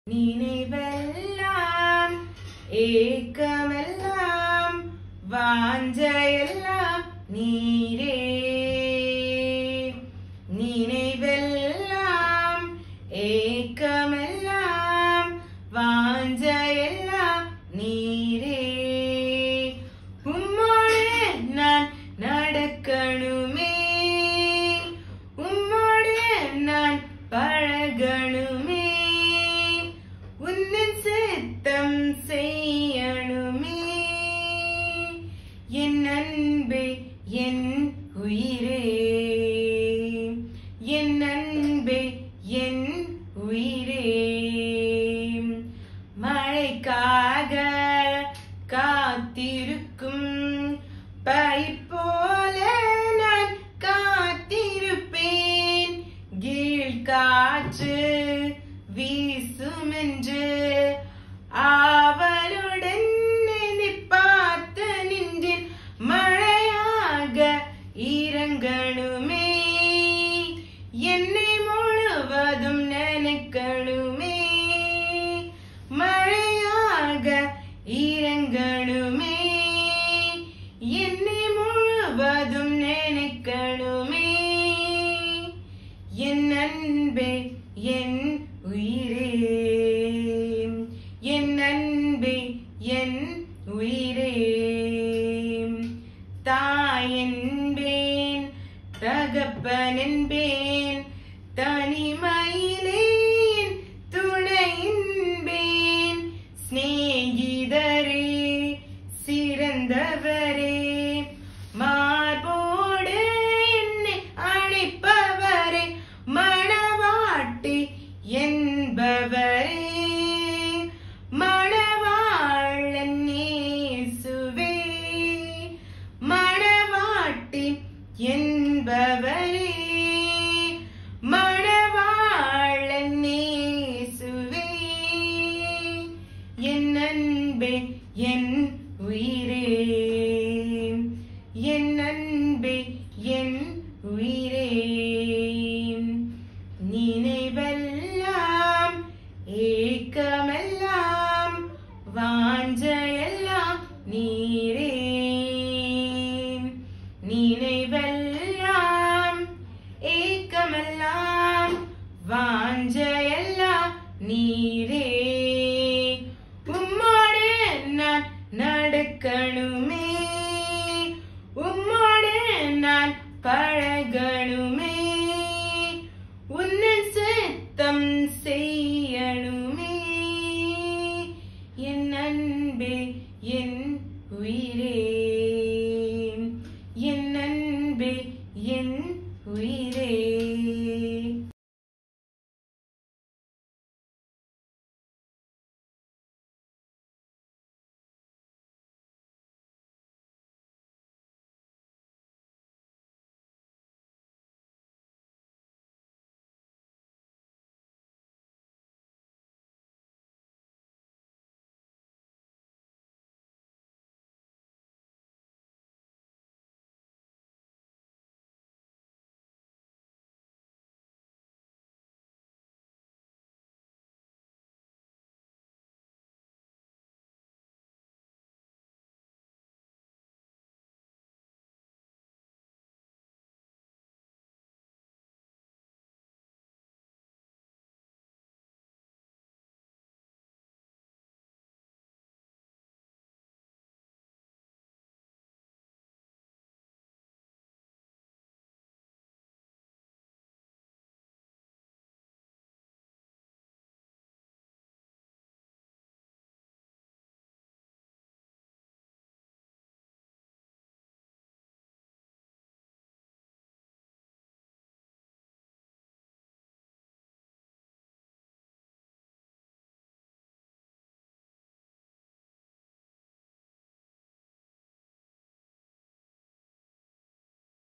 நினைவெல்லாம் ஏக்கமெல்லாம் வாஞ்சையெல்லாம் நீரே நினைவெல்லாம் ஏக்கமெல்லாம் வாஞ்சையெல்லாம் நீரே உம்மோடு நான் நடக்கணுமே உம்மோடு நான் பழகணுமே உன்னின் சித்தம் செய்யணுமே என் அன்பே என் உயிரே என் அன்பே என் உயிரே மழைக்காக காத்திருக்கும் பயிர் போல நான் காத்திருப்பேன் கீழ் காற்று வீசுமென்று ஆவலுடன் என்னை பார்த்து நின்றேன் மழையாக இறங்கணுமே என்னை முழுவதும் நினைக்கணுமே மழையாக இறங்கணுமே என்னை முழுவதும் நினைக்கணுமே என் அன்பே என் உயிரே என் அன்பே என் உயிரே தாய் என்பேன் தகப்பன் என்பேன் தனிமையிலேன் துணை என்பேன் சிநேகிதரே சிறந்தவரே மார்போடு என்னை அழைப்பவரே மணவாட்டி என்பவரே மணவாளன் இயேசுவே மணவாட்டி என்பவரே மணவாளன் இயேசுவே என் அன்பே என் உயிரே என் அன்பே என் உயிரே நினைவெல்லாம் ஏக்கமெல்லாம் வாஞ்சையெல்லாம் நீரே நினைவெல்லாம் ஏக்கமெல்லாம் வாஞ்சையெல்லாம் நீரே உம்மோடு நான் நடக்கணுமே உம்மோடு நான் பழகணுமே உன்னின் சித்தம் செய்யணுமே என் அன்பே என்